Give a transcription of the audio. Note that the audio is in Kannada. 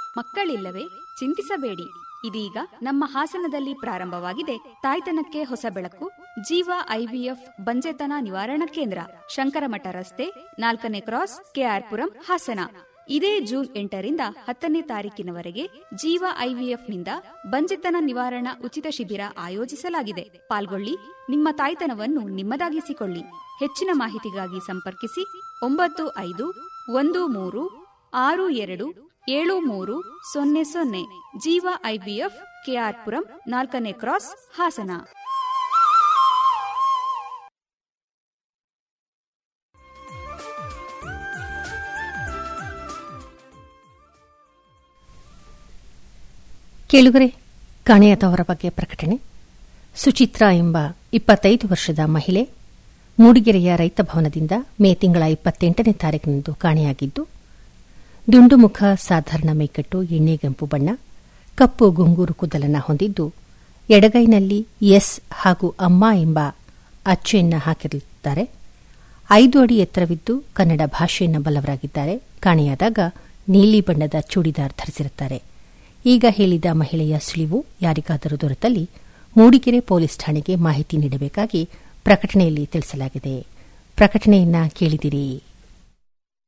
ಮಕ್ಕಳಿಲ್ಲವೇ ಚಿಂತಿಸಬೇಡಿ ಇದೀಗ ನಮ್ಮ ಹಾಸನದಲ್ಲಿ ಪ್ರಾರಂಭವಾಗಿದೆ ತಾಯ್ತನಕ್ಕೆ ಹೊಸ ಬೆಳಕು ಜೀವ ಐವಿಎಫ್ ಬಂಜೆತನ ನಿವಾರಣಾ ಕೇಂದ್ರ ಶಂಕರಮಠ ರಸ್ತೆ ನಾಲ್ಕನೇ ಕ್ರಾಸ್ ಕೆಆರ್ಪುರಂ ಹಾಸನ ಇದೇ ಜೂನ್ ಎಂಟರಿಂದ ಹತ್ತನೇ ತಾರೀಕಿನವರೆಗೆ ಜೀವ ಐವಿಎಫ್ನಿಂದ ಬಂಜೆತನ ನಿವಾರಣಾ ಉಚಿತ ಶಿಬಿರ ಆಯೋಜಿಸಲಾಗಿದೆ ಪಾಲ್ಗೊಳ್ಳಿ ನಿಮ್ಮ ತಾಯ್ತನವನ್ನು ನಿಮ್ಮದಾಗಿಸಿಕೊಳ್ಳಿ ಹೆಚ್ಚಿನ ಮಾಹಿತಿಗಾಗಿ ಸಂಪರ್ಕಿಸಿ ಒಂಬತ್ತು ಐದು ಒಂದು ಮೂರು ಆರು ಎರಡು ಏಳು ಮೂರು ಸೊನ್ನೆ ಸೊನ್ನೆ ಜೀವ ಐವಿಎಫ್ ಕೆಆರ್ಪುರಂ ನಾಲ್ಕನೇ ಕ್ರಾಸ್ ಹಾಸನ ಕೇಳುಗರೆ ಕಾಣೆಯಾದವರ ಬಗ್ಗೆ ಪ್ರಕಟಣೆ ಸುಚಿತ್ರಾ ಎಂಬ ಇಪ್ಪತ್ತೈದು ವರ್ಷದ ಮಹಿಳೆ ಮೂಡಿಗೆರೆಯ ರೈತ ಭವನದಿಂದ ಮೇ ತಿಂಗಳ ಇಪ್ಪತ್ತೆಂಟನೇ ತಾರೀಕಿನಂದು ಕಾಣೆಯಾಗಿದ್ದು ದುಂಡುಮುಖ ಸಾಧಾರಣ ಮೈಕಟ್ಟು ಎಣ್ಣೆಗೆಂಪು ಬಣ್ಣ ಕಪ್ಪು ಗುಂಗೂರು ಕೂದಲನ್ನ ಹೊಂದಿದ್ದು ಎಡಗೈನಲ್ಲಿ ಎಸ್ ಹಾಗೂ ಅಮ್ಮ ಎಂಬ ಅಚ್ಚೆಯನ್ನ ಹಾಕಿರುತ್ತಾರೆ ಐದು ಅಡಿ ಎತ್ತರವಿದ್ದು ಕನ್ನಡ ಭಾಷೆಯನ್ನು ಬಲ್ಲವರಾಗಿದ್ದಾರೆ ಕಾಣೆಯಾದಾಗ ನೀಲಿ ಬಣ್ಣದ ಚೂಡಿದಾರ್ ಧರಿಸಿರುತ್ತಾರೆ ಈಗ ಹೇಳಿದ ಮಹಿಳೆಯ ಸುಳಿವು ಯಾರಿಗಾದರೂ ದೊರೆತಲ್ಲಿ ಮೂಡಿಗೆರೆ ಪೊಲೀಸ್ ಠಾಣೆಗೆ ಮಾಹಿತಿ ನೀಡಬೇಕಾಗಿ ಪ್ರಕಟಣೆಯಲ್ಲಿ ತಿಳಿಸಲಾಗಿದೆ ಪ್ರಕಟಣೆಯನ್ನ ಕೇಳಿದಿರಿ